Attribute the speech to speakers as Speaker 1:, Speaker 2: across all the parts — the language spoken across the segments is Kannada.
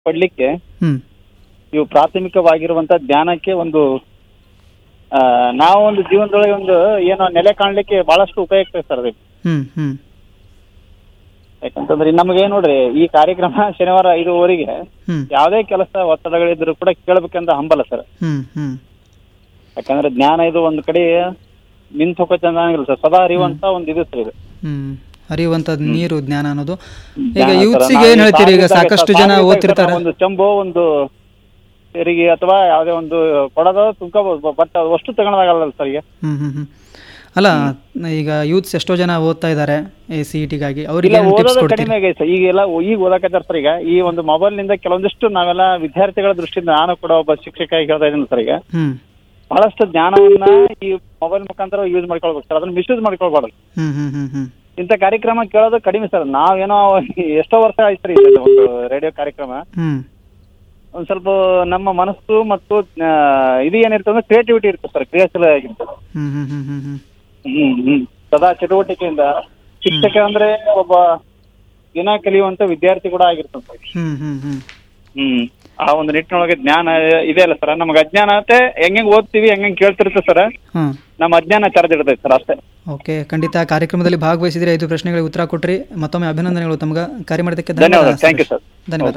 Speaker 1: ಪಡ್ಲಿಕ್ಕೆ
Speaker 2: ಹ್ಮ್
Speaker 1: ಇವು ಪ್ರಾಥಮಿಕವಾಗಿರುವಂತ ಜ್ಞಾನಕ್ಕೆ ಒಂದು ಆ, ನಾವು ಒಂದು ಜೀವನದೊಳಗೆ ಒಂದು ಏನೋ ನೆಲೆ ಕಾಣ್ಲಿಕ್ಕೆ ಬಹಳಷ್ಟು ಉಪಯುಕ್ತ ಸರ್ ಅದು
Speaker 2: ಹ್ಮ್ ಹ್ಮ್
Speaker 1: ಯಾಕಂತಂದ್ರೆ ನಮಗೆ ನೋಡ್ರಿ ಈ ಕಾರ್ಯಕ್ರಮ ಶನಿವಾರ ಐದುವರೆಗೆ
Speaker 2: ಹ್ಮ್
Speaker 1: ಯಾವುದೇ ಕೆಲಸ ಒತ್ತಡಗಳಿದ್ರು ಕೂಡ ಕೇಳಬೇಕಂತ ಹಂಬಲ ಸರ್
Speaker 2: ಹ್ಮ್ ಹ್ಮ್
Speaker 1: ಯಾಕಂದ್ರೆ ಜ್ಞಾನ ಇದು ಒಂದು ಕಡೆ ನಿಂತು ಹೋಗೋಕೆ ಚೆನ್ನಾಗಿಲ್ಲ ಸರ್ ಸದಾ ಅರಿಯುವಂತ ಒಂದು ಇದು ಸರ್ ಇದು
Speaker 2: ಹ್ಮ್ ಹರಿಯುವಂತದ್ ನೀರು ಜ್ಞಾನ ಅನ್ನೋದು ಈಗ
Speaker 1: ಜ್ಞಾನ ಸರ್.
Speaker 2: ಯೂತ್ಸಿಗೆ
Speaker 1: ನಾವು
Speaker 2: ಏನ್ ಹೇಳ್ತೀರಿ ಈಗ
Speaker 1: ಸಾಗಿದ್ದಾಗ
Speaker 2: ಸಾಕಷ್ಟು
Speaker 1: ಸರ್,
Speaker 2: ಜನ
Speaker 1: ಸಾಗಿದ್ದಾಗ
Speaker 2: ಓದ್ತಿರ್ತಾರೆ
Speaker 1: ಸರ್ ಒಂದು ಚೆಂಬು ಒಂದು ತೆರಿಗೆ ಅಥವಾ ಯಾವುದೇ ಒಂದು ಕೊಡದ ತುಂಬ್ಕೋಬಹುದು ಬಟ್ ಅದು ಅಷ್ಟು ತಗೊಳದಾಗಲ್ಲ ಸರ್ ಈಗ
Speaker 2: ಹ್ಮ್ ಹ್ಮ್ ಹ್ಮ್ ಅಲ್ಲ ಈಗ ಯೂತ್ಸ್ ಎಷ್ಟೋ ಜನ ಓದ್ತಾ ಇದ್ದಾರೆ ಎ ಸಿ ಇ ಟಿಗಾಗಿ ಅವ್ರಿಗೆ
Speaker 1: ಇಲ್ಲ
Speaker 2: ಏನು ಟಿಪ್ಸ್
Speaker 1: ಓದೋದು
Speaker 2: ಕೊಡ್ತೀರಿ
Speaker 1: ಕಡಿಮೆ ಆಗೈತೆ ಸರ್ ಈಗೆಲ್ಲ ಈಗ ಓದಾಕತ್ತಾರ ಸರ್ ಈಗ ಈ ಒಂದು ಮೊಬೈಲ್ ನಿಂದ ಕೆಲವೊಂದಿಷ್ಟು ನಾವೆಲ್ಲ ವಿದ್ಯಾರ್ಥಿಗಳ ದೃಷ್ಟಿಯಿಂದ ನಾನು ಕೂಡ ಒಬ್ಬ ಶಿಕ್ಷಕ ಹೇಳ್ತಾ ಇದ್ದೀನಿ ಸರ್ ಈಗ
Speaker 2: ಹ್ಮ್
Speaker 1: ಬಹಳಷ್ಟು ಜ್ಞಾನವನ್ನ ಈ ಮೊಬೈಲ್ ಮುಖಾಂತರ ಯೂಸ್ ಮಾಡ್ಕೊಳ್ಬೇಕು ಸರ್ ಅದನ್ನ ಮಿಸ್ಯೂಸ್ ಮಾಡ್ಕೊಳ್ಬಾರ್ದು
Speaker 2: ಹ್ಮ್ ಹ್ಮ್ ಹ್ಮ್ ಹ್ಮ್
Speaker 1: ಇಂಥ ಕಾರ್ಯಕ್ರಮ ಕೇಳೋದು ಕಡಿಮೆ ಸರ್ ನಾವೇನೋ ಎಷ್ಟೋ ವರ್ಷ ಆಯ್ತು ಸರ್ ಇದು ಒಂದು ರೇಡಿಯೋ ಕಾರ್ಯಕ್ರಮ
Speaker 2: ಹ್ಮ್
Speaker 1: ಒಂದ್ ಸ್ವಲ್ಪ ನಮ್ಮ ಮನಸ್ಸು ಮತ್ತು ಆ, ಇದು ಏನಿರ್ತದೆ ಅಂದ್ರೆ ಕ್ರಿಯೇಟಿವಿಟಿ ಇರ್ತದೆ ಸರ್ ಕ್ರಿಯಾಶೀಲ ಆಗಿರ್ತದೆ
Speaker 2: ಹ್ಮ್ ಹ್ಮ್ ಹ್ಮ್ ಹ್ಮ್ ಹ್ಮ್
Speaker 1: ಹ್ಮ್ ಹ್ಮ್ ಸದಾ ಚಟುವಟಿಕೆಯಿಂದ ಶಿಕ್ಷಕ ಅಂದ್ರೆ ಒಬ್ಬ ದಿನ ಕಲಿಯುವಂತ ವಿದ್ಯಾರ್ಥಿ ಕೂಡ ಆಗಿರ್ತದೆ ಸರ್
Speaker 2: ಹ್ಮ್ ಹ್ಮ್ ಹ್ಮ್
Speaker 1: ಹ್ಮ್ ಆ ಒಂದು ನಿಟ್ಟಿನೊಳಗೆ ಜ್ಞಾನ ಇದೆ ಅಲ್ಲ ಸರ್ ನಮ್ಗೆ ಅಜ್ಞಾನತೆ ಹೆಂಗ್ ಓದ್ತೀವಿ ಹೆಂಗ್ ಕೇಳ್ತಿರುತ್ತೆ ಸರ್
Speaker 2: ಹ್ಮ್
Speaker 1: ನಮ್ಮ ಅಜ್ಞಾನ ಚಾರ್ಜ್ ಇರ್ತೈತೆ ಸರ್ ಅಷ್ಟೇ
Speaker 2: ಓಕೆ ಖಂಡಿತ ಕಾರ್ಯಕ್ರಮದಲ್ಲಿ ಭಾಗವಹಿಸಿದ್ರೆ ಐದು ಪ್ರಶ್ನೆಗಳಿಗೆ ಉತ್ತರ ಕೊಟ್ರಿ ಮತ್ತೊಮ್ಮೆ ಅಭಿನಂದನೆಗಳು ತಮ್ಗೆ ಕಾರ್ಯ ಮಾಡೋದಕ್ಕೆ
Speaker 1: ಧನ್ಯವಾದ ಥ್ಯಾಂಕ್ ಯು ಸರ್
Speaker 2: ಧನ್ಯವಾದ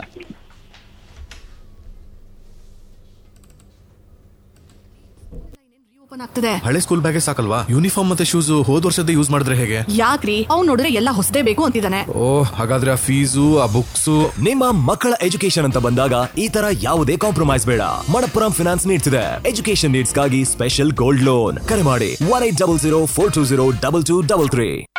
Speaker 3: ಓಪನ್ ಆಗ್ತದೆ
Speaker 4: ಹಳೆ ಸ್ಕೂಲ್ ಬ್ಯಾಗೇ ಸಾಕಲ್ವಾ ಯೂನಿಫಾರ್ಮ್ ಮತ್ತೆ ಶೂಸ್ ಹೋದ್ ವರ್ಷದ ಯೂಸ್ ಮಾಡಿದ್ರೆ ಹೇಗೆ
Speaker 3: ಯಾಕ್ರಿ ಅವ್ನ್ ನೋಡಿದ್ರೆ ಎಲ್ಲ ಹೊಸದೇ ಬೇಕು ಅಂತಿದ್ದಾನೆ
Speaker 4: ಓ ಹಾಗಾದ್ರೆ ಆ ಫೀಸು ಆ ಬುಕ್ಸು
Speaker 5: ನಿಮ್ಮ ಮಕ್ಕಳ ಎಜುಕೇಶನ್ ಅಂತ ಬಂದಾಗ ಈ ತರ ಯಾವುದೇ ಕಾಂಪ್ರಮೈಸ್ ಬೇಡ ಮಣಪ್ಪುರಂ ಫಿನಾನ್ಸ್ ನೀಡ್ತಿದೆ ಎಜುಕೇಶನ್ ನೀಡ್ಸ್ಗಾಗಿ ಸ್ಪೆಷಲ್ ಗೋಲ್ಡ್ ಲೋನ್ ಕರೆ ಮಾಡಿ one eight double zero four two zero double two double three